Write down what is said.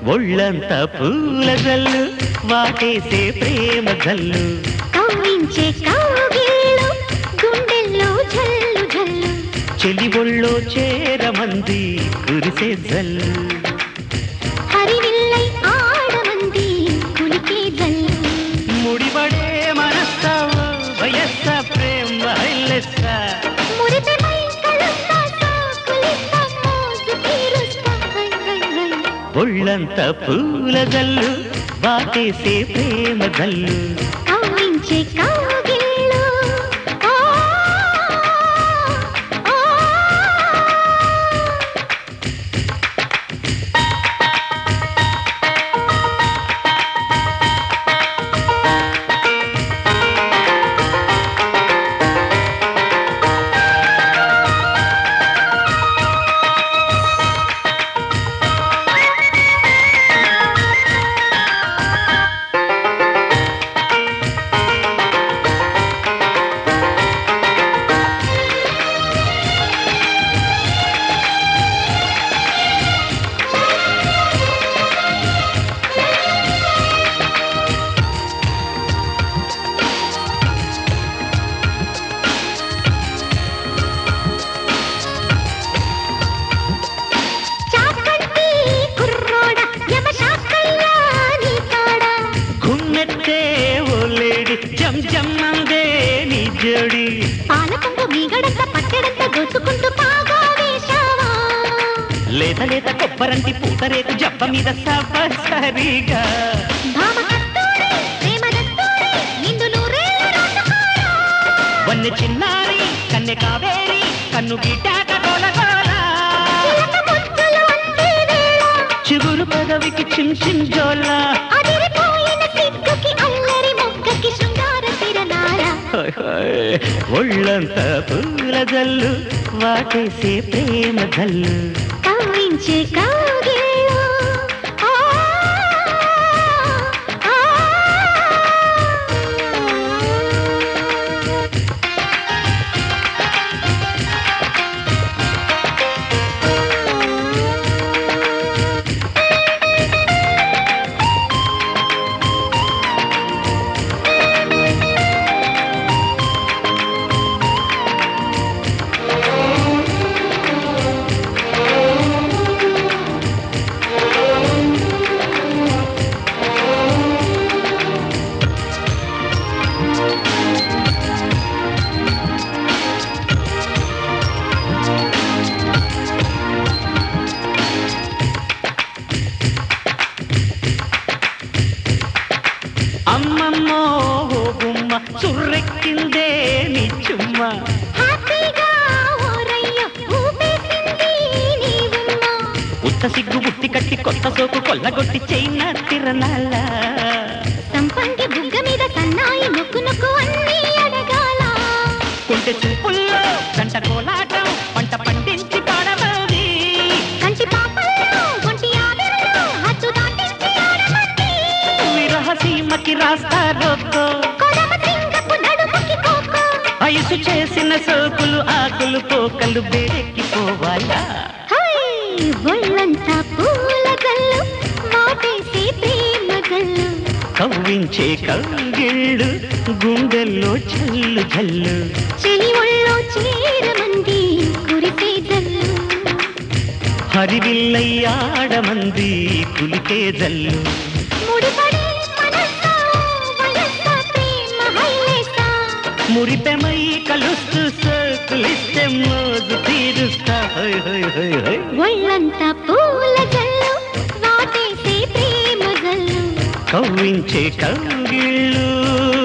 ఒళ్ళంత పూల జల్లు వాటేసే ప్రేమ జల్లు కవ్వించే కౌగిళ్ళు గుండెల్లో జల్లు జల్లు చెలి ఒళ్ళో చేరమంది కురిసే జల్లు హరివిల్లై ఆడమంది కులికే జల్లు ముడిపడే మనస్తావు వయస్స ప్రేమ హైలెస్స మురిపెమై కలుస్తా సాకులిస్తా మోజు తీరుస్తా హై హై హై ఒళ్ళంత పూల జల్లు వాటేసే ప్రేమ జల్లు కవ్వించే కౌగిళ్ళు ఆ ఆ చాకంటి కుర్రోడ యమ శాకయ్యా నీ కాడ గుమ్మెత్తే ఓ లేడి జం జం అందే నీ జోడి పాలకొంగు మీగడంత పట్టెడంత దోచుకుంటూ పాగా వేశావా లేత లేత కొబ్బరంటి పూతరేకు జబ్బ మీద సరిగా భామ కస్తూరి ప్రేమ దస్తూరి నిండు నూరేళ్ళు రాజకుమారా వన్నె చిన్నారి కన్నె కావేరి కన్ను గీటాక గోలగోల చిలక ముద్దులు అందే వేళ చిగురు పదవికి చిమ్ చిమ్ జోల అదిరిపోయిన సిగ్గుకి అల్లరి మొగ్గకి శృంగార తిరనాల హాయ్ హాయ్. ఒళ్ళంత పూల జల్లు వాటేసే ప్రేమ జల్లు కవ్వించే కౌగిళ్ళు ఆ ఆ అమ్మమ్మో ఓ గుమ్మ సుర్రెక్కిందే నీ చుమ్మ హ్యాపీగా ఓరయ్య ఊపేసింది నీ ఉమ్మ ఉత్త సిగ్గు బుట్టి కట్టి కొత్త సోకు కొల్లగొట్టి చైన తిరణాల సంపంగి బుగ్గ మీద సన్నాయి నొక్కు నొక్కు అన్నీ అడగాల కుంటె చూపుల్లో గంట కోలాటం పంట పండించి పాడమది కంటి పాపల్లో ఒంటి ఆవిరిలో హద్దు దాటించి ఆడమంది విరహ సీమకి రాస్తారొక్కో కొడమ సింగపు నడుముకి కోకో వయసు చేసిన సోకులు ఆకులు పోకలు బేరెక్కిపోవాలా హై ఒళ్ళంతా పూల గల్లు మాటేసి ప్రేమ గల్లు కవ్వించే కవ్గిళ్ళు గుండెల్లో చల్లు జల్లు చెలి ఒళ్ళో చేరమంది కురిసే జల్లు హరివిల్లయ్యాడమంది కులికే జల్లు ముడిపడే మనసా వయస్సా ప్రేమ హైలేసా మురిపెమై కలుస్తూ సోకులిస్తే మోజు తీరుస్తా హై హై హై హై ఒళ్ళంతా పూల జల్లు వాటేసే ప్రేమ జల్లు కవ్వించే కవ్గిళ్ళు